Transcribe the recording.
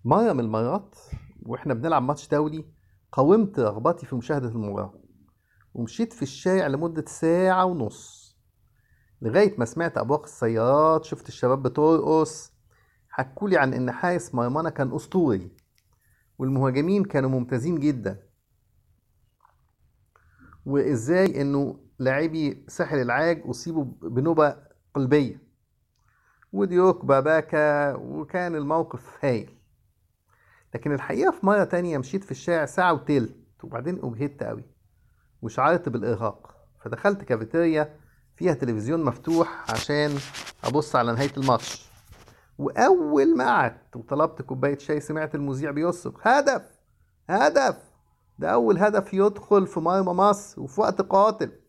مرة من المرات واحنا بنلعب ماتش دولي قاومت رغبتي في مشاهدة المباراة ومشيت في الشارع لمدة ساعة ونص لغاية ما سمعت أبواق السيارات شفت الشباب بترقص حكولي عن إن حارس مرمانا كان أسطوري والمهاجمين كانوا ممتازين جدا وإزاي إنه لاعبي ساحل العاج أصيبوا بنوبة قلبية وديوك باباكا وكان الموقف هايل لكن الحقيقة في مرة تانية مشيت في الشارع ساعة وتلت وبعدين أجهدت أوي وشعرت بالإرهاق فدخلت كافيتيريا فيها تلفزيون مفتوح عشان أبص على نهاية الماتش وأول ما قعدت وطلبت كوباية شاي سمعت المذيع بيصرخ هدف هدف ده أول هدف يدخل في مرمى مصر وفي وقت قاتل